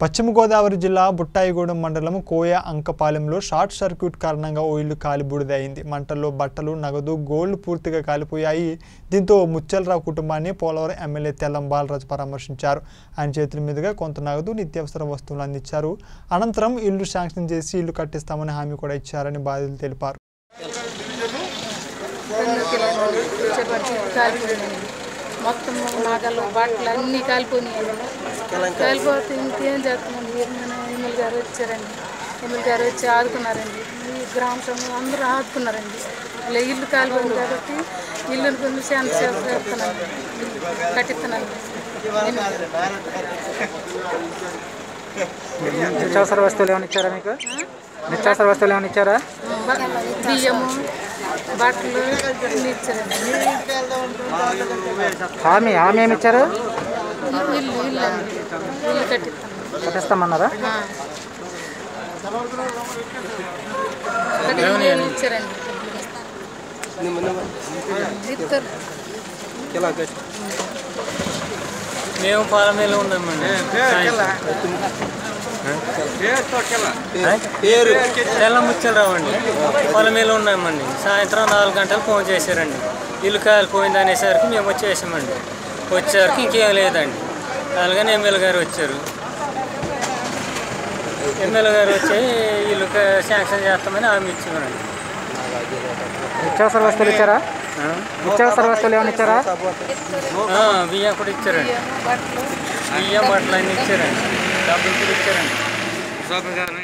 పశ్చిమ గోదావరి జిల్లా బుట్టాయిగూడెం మండలం కోయ అంకపాలెంలో షార్ట్ సర్క్యూట్ కారణంగా ఓ ఇల్లు కాలిబూడిదయింది మంటల్లో బట్టలు నగదు గోల్డ్ పూర్తిగా కాలిపోయాయి దీంతో ముచ్చలరావు కుటుంబాన్ని పోలవరం ఎమ్మెల్యే తెల్లం బాలరాజు పరామర్శించారు ఆయన చేతుల మీదుగా కొంత నగదు నిత్యావసర వస్తువులు అందించారు అనంతరం ఇల్లు శాంక్షన్ చేసి ఇల్లు కట్టిస్తామని హామీ కూడా ఇచ్చారని బాధితులు తెలిపారు రెండు కిలోమీటర్లు వచ్చేపట్టి కాలిపోయినాయి మొత్తం నగలు బట్టలు అన్నీ కాలిపోయినాయి కాలిపోతే ఇంకేం చేస్తామండి మన ఎమ్మెల్యే గారు వచ్చారండి ఎమ్మెల్యే గారు వచ్చి ఆదుకున్నారండి ఈ గ్రామ సభ్యులు అందరూ ఆదుకున్నారండి ఇలా ఇల్లు కాలిపోయింది కాబట్టి ఇల్లుని కొంచెం శాంతి చేస్తున్నాను కట్టిస్తున్నాను నిత్యావసర వస్తువులు ఏమైనా ఇచ్చారా మీకు నిత్యావసర వస్తువులు ఏమైనా ఇచ్చారా బియ్యము బట్టలు అన్నీ ఇచ్చారండి హామీ హామీ ఏమి ఇచ్చారు ఇల్లు ఇల్లు అండి ఇల్లు కట్టిస్తాను కట్టిస్తామన్నారా కట్టిస్తాను ఇచ్చారండి ఇస్తారు మేము పొలం మీద ఉన్నామండి పేరు తెల్ల ముచ్చలరావు అండి పొలం మీద ఉన్నామండి సాయంత్రం నాలుగు గంటలు ఫోన్ చేశారండి ఇల్లు కాలిపోయింది అనేసరికి మేము వచ్చేసామండి వచ్చేసరికి ఇంకేం లేదండి అలాగని ఎమ్మెల్యే గారు వచ్చారు ఎమ్మెల్యే గారు వచ్చి ఇల్లు క- శాంక్షన్ చేస్తామని హామీ ఇచ్చామండి నిత్యావసర వస్తువులు ఇచ్చారా ఆ? నిత్యావసర వస్తువులు ఏమైనా ఇచ్చారా ఆ, బియ్యం కూడా ఇచ్చారండి బట్టలు బియ్యం బట్టలు అన్నీ ఇచ్చారండి డబ్బులు కూడా ఇచ్చారండి